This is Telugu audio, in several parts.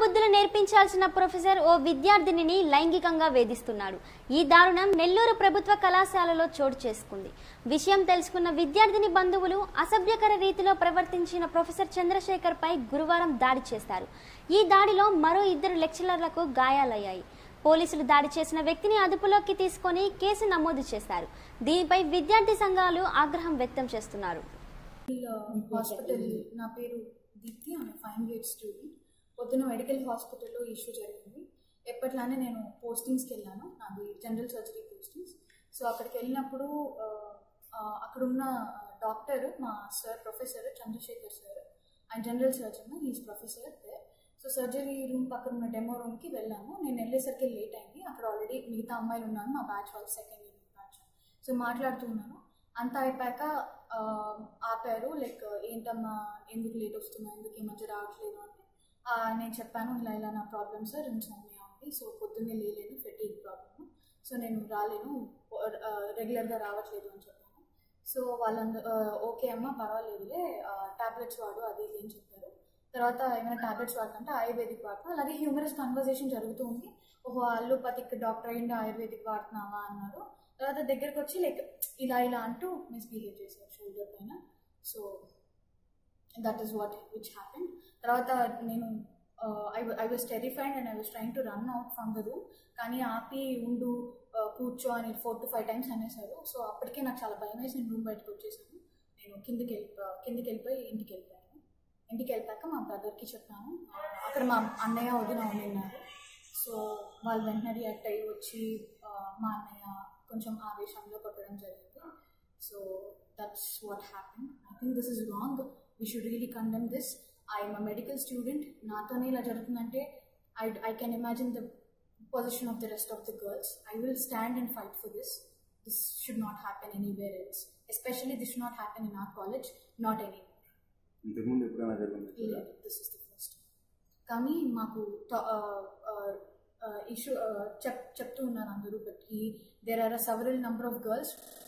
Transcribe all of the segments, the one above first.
బుద్ధులు నేర్పించాల్సిన ప్రొఫెసర్ ఓ విద్యార్థినిని లైంగికంగా వేధిస్తున్నాడు ఈ దారుణం నెల్లూరు ప్రభుత్వ కళాశాలలో చోటు చేసుకుంది విషయం తెలుసుకున్న విద్యార్థిని బంధువులు అసభ్యకర రీతిలో ప్రవర్తించిన ప్రొఫెసర్ చంద్రశేఖర్ పై గురువారం దాడి చేశారు ఈ దాడిలో మరో ఇద్దరు లెక్చరర్లకు గాయాలయ్యాయి పోలీసులు దాడి చేసిన వ్యక్తిని అదుపులోకి తీసుకొని కేసు నమోదు చేశారు దీనిపై విద్యార్థి సంఘాలు ఆగ్రహం వ్యక్తం చేస్తున్నారు హాస్పిటల్ నా పేరు దీప్తి ఆమె ఫైన్ గేట్ స్టూడెంట్ పొద్దున మెడికల్ హాస్పిటల్లో ఇష్యూ జరిగింది ఎప్పట్లానే నేను పోస్టింగ్స్కి వెళ్ళాను నాది జనరల్ సర్జరీ పోస్టింగ్స్ సో అక్కడికి వెళ్ళినప్పుడు ఆ, ఆ, అక్కడున్న డాక్టర్ మా సార్ ప్రొఫెసర్ చంద్రశేఖర్ సార్ ఆయన general surgeon is professor there so surgery room పక్కన ఉన్న డెమో రూమ్కి వెళ్ళాము నేను వెళ్ళేసరికి లేట్ అయింది అక్కడ ఆల్రెడీ మిగతా అమ్మాయిలు ఉన్నాను మా బ్యాచ్ వాళ్ళు సెకండ్ ఇయర్ బ్యాచ్ సో మాట్లాడుతున్నాను అంతా అయిపోయాక ఆ, ఆపారు లైక్ ఏంటమ్మా ఎందుకు లేట్ వస్తున్నా ఎందుకు ఈ మధ్య రావట్లేదు అంటే ఆ, నేను చెప్పాను ఇలా ఇలా నా ప్రాబ్లమ్ సార్ ఇన్సోమియా ఉంది సో పొద్దున్నే లేలేను ఫెటీగ్ ప్రాబ్లమ్ సో నేను రాలేను రెగ్యులర్గా రావట్లేదు అని చెప్పాను సో వాళ్ళందరూ ఓకే అమ్మ పర్వాలేదులే టాబ్లెట్స్ వాడు అది ఇది అని చెప్పారు తర్వాత ఏమైనా టాబ్లెట్స్ వాడుతుంటే ఆయుర్వేదిక్ వాడుతున్నా అలాగే హ్యూమరస్ కన్వర్జేషన్ జరుగుతూ ఉంది ఓహో అల్లోపతిక్ డాక్టర్ అయ్యింది ఆయుర్వేదిక్ వాడుతున్నావా అన్నారు తర్వాత దగ్గరికి వచ్చి లైక్ ఇలా ఇలా అంటూ మిస్బిహేవ్ చేశారు షోల్డర్ పైన so that is what which happen తర్వాత నేను I was terrified and I was trying to run out from the room కానీ ఆపి ఉండు uh, కూర్చో అని ఫోర్ టు ఫైవ్ టైమ్స్ అనేసారు సో అప్పటికే నాకు చాలా భయం వేసి నేను రూమ్ బయటకు వచ్చేసాను నేను కిందికి వెళ్ళి కిందికి వెళ్ళిపోయి ఇంటికి వెళ్ళిపోయాను ఇంటికి వెళ్ళాక మా బ్రదర్కి చెప్పాను అక్కడ మా అన్నయ్య వదిన ఉన్నారు సో వాళ్ళు వెంటనే రియాక్ట్ అయ్యి వచ్చి ఆ, మా అన్నయ్య కొంచెం ఆవేశంలో కొట్టడం జరిగింది so that's what happen I think this is wrong we should really condemn this I'm a medical student నాతోనే ఇలా జరుగుతుందంటే I I can imagine the position of the rest of the girls I will stand and fight for this this should not happen anywhere else especially this should not happen in our college not any ఇంతకుముందు ఎప్పుడైనా జరిగింది లేదు దిస్ ఇస్ ద ఫస్ట్ కానీ మాకు ఇష్యూ చెప్ చెప్తూ ఉన్నారు అందరూ బట్ ఈ there are a several number of girls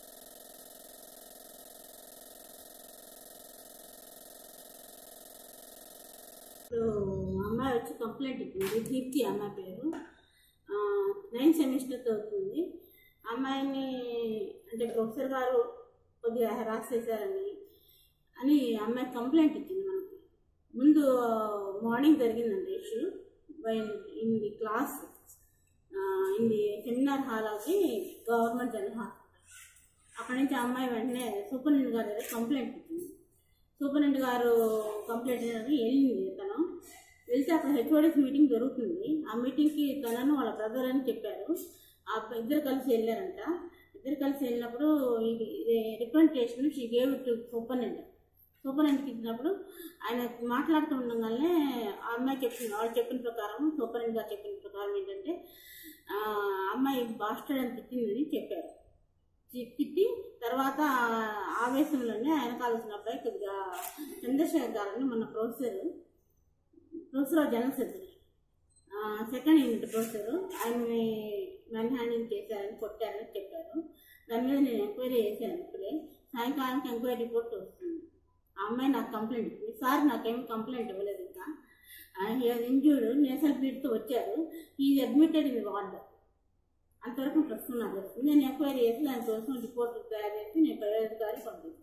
ఇప్పుడు అమ్మాయి వచ్చి కంప్లైంట్ ఇచ్చింది దీప్తి అమ్మాయి పేరు నైన్త్ సెమిస్టర్ చదువుతుంది అమ్మాయిని అంటే ప్రొఫెసర్ గారు కొద్దిగా హెరాస్ చేశారని అని అమ్మాయి కంప్లైంట్ ఇచ్చింది మనకి ముందు మార్నింగ్ జరిగిందండి issue by in the class in the seminar hall of the government general hospital అక్కడి నుంచి ఆ అమ్మాయి వెంటనే సూపరింటెండెంట్ గారి దగ్గర కంప్లైంట్ ఇచ్చింది సూపరింటెండెంట్ గారు కంప్లైంట్ చేయడానికి వెళ్ళింది తను వెళ్తే అక్కడ హెచ్ఓడిస్ మీటింగ్ జరుగుతుంది ఆ మీటింగ్కి తనను వాళ్ళ బ్రదర్ అని చెప్పారు ఆ ఇద్దరు కలిసి వెళ్ళారంట ఇద్దరు కలిసి వెళ్ళినప్పుడు representation she gave to superintendent సూపరింటెండెంట్కి ఇచ్చినప్పుడు ఆయన మాట్లాడుతూ ఉండగానే ఆ అమ్మాయి చెప్పిన వాళ్ళు చెప్పిన ప్రకారం సూపరింటెండెంట్ గారు చెప్పిన ప్రకారం ఏంటంటే ఆ, అమ్మాయి బాస్టర్డ్ అని తిట్టిందని చెప్పారు తి- తిట్టి తర్వాత ఆవేశంలోనే ఆయన కావాల్సిన అబ్బాయి కొద్దిగా చంద్రశేఖర్ గారని మన professor professor of general surgery second unit professor ఆయన్ని మెన్ హ్యాండింగ్ చేశారని కొట్టారని చెప్పారు దాని మీద నేను ఎంక్వైరీ చేశాను ఇప్పుడే సాయంకాలానికి ఎంక్వైరీ రిపోర్ట్ వస్తుంది ఆ అమ్మాయి నాకు కంప్లైంట్ ఇచ్చింది సార్ నాకేం కంప్లైంట్ ఇవ్వలేదు ఇంకా ఇంజూర్డ్ నేషనల్ బ్లీడ్తో వచ్చారు ఈజ్ అడ్మిటెడ్ ఇన్ వార్డ్ అంతవరకు ప్రస్తుతం నాకు తెలుస్తుంది నేను ఎంక్వైరీ చేసి దానికోసం రిపోర్ట్ తయారు చేసి నేను పై అధికారికి పంపిస్తాను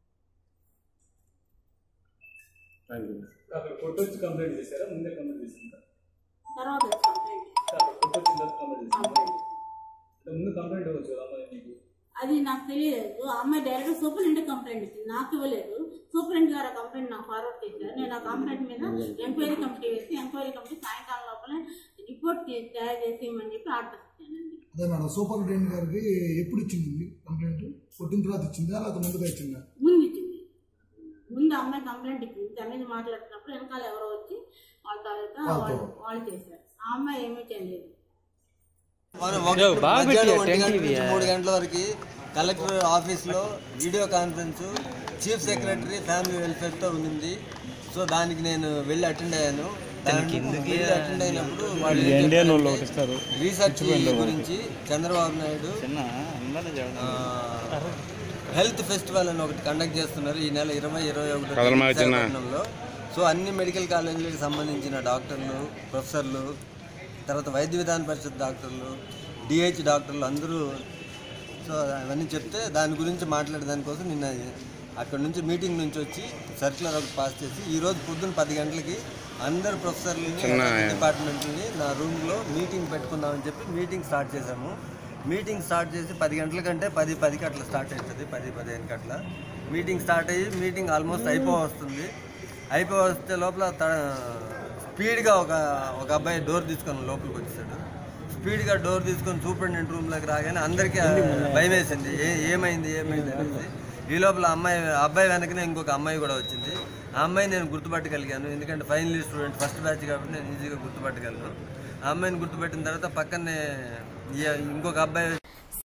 థ్యాంక్ యూ అక్కడ కొట్టొచ్చి కంప్లైంట్ చేశారా ముందే కంప్లైంట్ చేసిందా తర్వాత కంప్లైంట్ అక్కడ కొట్టొచ్చిన తర్వాత కంప్లైంట్ చేసిందా కంప్లైంట్ అంటే ముందు కంప్లైంట్ ఇవ్వచ్చు కదా అమ్మాయి మీకు అది నాకు తెలియదు ఆ అమ్మాయి డైరెక్ట్ సూపరింటెండెంట్ కంప్లైంట్ ఇచ్చింది నాకు ఇవ్వలేదు సూపరింటెండెంట్ గారు ఆ కంప్లైంట్ నాకు ఫార్వర్డ్ చేశారు నేను ఆ కంప్లైంట్ మీద ఎంక్వైరీ కమిటీ వేసి ఎంక్వైరీ కమిటీ సాయంకాలం లోపల రిపోర్ట్ చేసి తయారు చేసి ఇవ్వమని చెప్పి ఆర్డర్ ఇచ్చానండి అదే మేడం సూపరింటెండెంట్ గారికి ఎప్పుడు ఇచ్చింది కంప్లైంట్ కొట్టిన తర్వాత ఇచ్చిందా లేకపోతే ముందుగా ఇచ్చిందా ముందు ఇచ్చింది ముందు అమ్మాయి కంప్లైంట్ ఇచ్చింది దాని మీద మాట్లాడుతున్నప్పుడు వెనకాల ఎవరో వచ్చి వాళ్ళ తాలూకా వాళ్ళు వాళ్ళు చేశారు ఆ అమ్మాయి ఏమీ చేయలేదు మనం ఒక- మధ్యాహ్నం ఒంటి గంట నుంచి మూడు గంటల వరకు కలెక్టర్ ఆఫీస్లో video conference chief secretary family వెల్ఫేర్తో ఉంది సో దానికి నేను వెళ్ళి అటెండ్ అయ్యాను దానికి వెళ్ళి అటెండ్ అయినప్పుడు వాళ్ళు ఏం చెప్పారంటే, రీసెర్చ్ గురించి చంద్రబాబు నాయుడు ఆ, హెల్త్ ఫెస్టివల్ అని ఒకటి కండక్ట్ చేస్తున్నారు ఈ నెల ఇరవై ఇరవై ఒకటి విశాఖపట్నంలో సో అన్ని మెడికల్ కాలేజీలకు సంబంధించిన డాక్టర్లు ప్రొఫెసర్లు తర్వాత వైద్య విధాన పరిషత్ డాక్టర్లు డిహెచ్ డాక్టర్లు అందరూ సో అవన్నీ చెప్తే దాని గురించి మాట్లాడే దానికోసం నిన్న అక్కడ నుంచి మీటింగ్ నుంచి వచ్చి సర్క్యులర్ ఒకటి పాస్ చేసి ఈరోజు పొద్దున్న పది గంటలకి అందరు ప్రొఫెసర్లని డిపార్ట్మెంట్ని నా రూమ్లో మీటింగ్ పెట్టుకుందామని చెప్పి మీటింగ్ స్టార్ట్ చేశాము మీటింగ్ స్టార్ట్ చేసి పది గంటల కంటే పది పదికి అట్లా స్టార్ట్ అవుతుంది పది పదిహేనుకి అట్లా మీటింగ్ స్టార్ట్ అయ్యి మీటింగ్ ఆల్మోస్ట్ అయిపో వస్తుంది అయిపో వస్తే లోపల త- స్పీడ్గా ఒక ఒక అబ్బాయి డోర్ తీసుకొని లోపలికి వచ్చేసాడు స్పీడ్గా డోర్ తీసుకొని సూపరింటెండెంట్ రూమ్లోకి రాగానే అందరికీ భయం వేసింది ఏ ఏమైంది ఏమైంది అనేసి ఈ లోపల అమ్మాయి అబ్బాయి వెనకనే ఇంకొక అమ్మాయి కూడా వచ్చింది ఆ అమ్మాయి నేను గుర్తుపట్టగలిగాను ఎందుకంటే final year student first batch కాబట్టి నేను ఈజీగా గుర్తుపట్టగలను ఆ అమ్మాయిని గుర్తుపెట్టిన తర్వాత పక్కనే ఈ- ఇంకొక అబ్బాయి